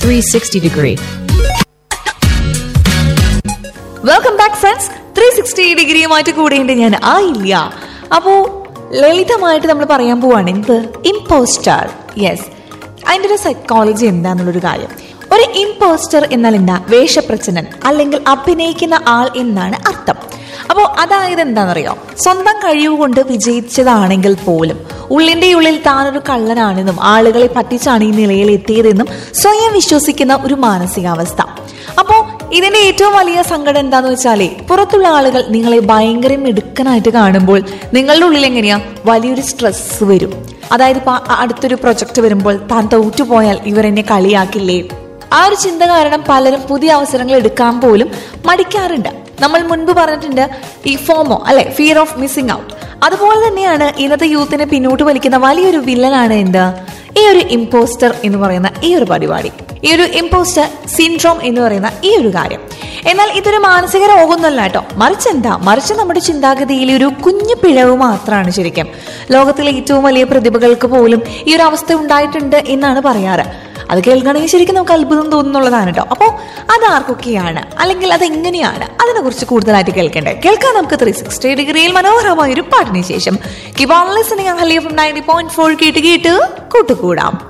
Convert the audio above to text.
360 degree. Welcome back friends three sixty ഡിഗ്രിയുമായിട്ട് കൂടെയുണ്ട് ഞാൻ ആയില്ല അപ്പോ ലളിതമായിട്ട് നമ്മൾ പറയാൻ പോവാണ് എന്ത് ഇമ്പോസ്റ്റർ യെസ് അതിൻ്റെ ഒരു സൈക്കോളജി എന്താന്നുള്ളൊരു കാര്യം ഒരു ഇമ്പോസ്റ്റർ എന്നാൽ എന്താ വേഷപ്രച്ഛനൻ അല്ലെങ്കിൽ അഭിനയിക്കുന്ന ആൾ എന്നാണ് അർത്ഥം അപ്പോൾ അതായത് എന്താണെന്നറിയോ സ്വന്തം കഴിവ് കൊണ്ട് വിജയിച്ചതാണെങ്കിൽ പോലും ഉള്ളിന്റെ ഉള്ളിൽ താനൊരു കള്ളനാണെന്നും ആളുകളെ പറ്റിച്ചാണ് ഈ നിലയിൽ എത്തിയതെന്നും സ്വയം വിശ്വസിക്കുന്ന ഒരു മാനസികാവസ്ഥ അപ്പോ ഇതിന്റെ ഏറ്റവും വലിയ സങ്കടം എന്താന്ന് വെച്ചാലേ പുറത്തുള്ള ആളുകൾ നിങ്ങളെ ഭയങ്കര മിടുക്കനായിട്ട് കാണുമ്പോൾ നിങ്ങളുടെ ഉള്ളിൽ എങ്ങനെയാ വലിയൊരു സ്ട്രെസ് വരും അതായത് ഇപ്പൊ ആ അടുത്തൊരു പ്രൊജക്ട് വരുമ്പോൾ താൻ തോറ്റുപോയാൽ ഇവർ എന്നെ കളിയാക്കില്ലേ ആ ഒരു ചിന്ത കാരണം പലരും പുതിയ അവസരങ്ങൾ എടുക്കാൻ പോലും മടിക്കാറുണ്ട് നമ്മൾ മുൻപ് പറഞ്ഞിട്ടുണ്ട് ഈ ഫോമോ അല്ലെ ഫിയർ ഓഫ് മിസ്സിംഗ് ഔട്ട് അതുപോലെ തന്നെയാണ് ഇന്നത്തെ യൂത്തിനെ പിന്നോട്ട് വലിക്കുന്ന വലിയൊരു വില്ലനാണ് എന്ത് ഈ ഒരു ഇമ്പോസ്റ്റർ എന്ന് പറയുന്ന ഈ ഒരു പരിപാടി ഈ ഒരു ഇമ്പോസ്റ്റർ സിൻഡ്രോം എന്ന് പറയുന്ന ഈ ഒരു കാര്യം എന്നാൽ ഇതൊരു മാനസിക രോഗമൊന്നുമല്ല കേട്ടോ മറിച്ച് എന്താ മറിച്ച് നമ്മുടെ ചിന്താഗതിയിലെ ഒരു കുഞ്ഞു പിഴവ് മാത്രമാണ് ശരിക്കും ലോകത്തിലെ ഏറ്റവും വലിയ പ്രതിഭകൾക്ക് പോലും ഈ ഒരു അവസ്ഥ ഉണ്ടായിട്ടുണ്ട് എന്നാണ് പറയാറ് അത് കേൾക്കുകയാണെങ്കിൽ ശരിക്കും നമുക്ക് അത്ഭുതം തോന്നുന്നുള്ളതാണ് കേട്ടോ അപ്പോൾ അത് ആർക്കൊക്കെയാണ് അല്ലെങ്കിൽ അത് എങ്ങനെയാണ് അതിനെക്കുറിച്ച് കൂടുതലായിട്ട് കേൾക്കേണ്ടത് കേൾക്കാൻ നമുക്ക് ത്രീ സിക്സ്റ്റി ഡിഗ്രിയിൽ മനോഹരമായ ഒരു പാട്ടിന് ശേഷം keep on listening Haliya from ninety point four കേട്ട് കേട്ട് കൂട്ടുകൂടാം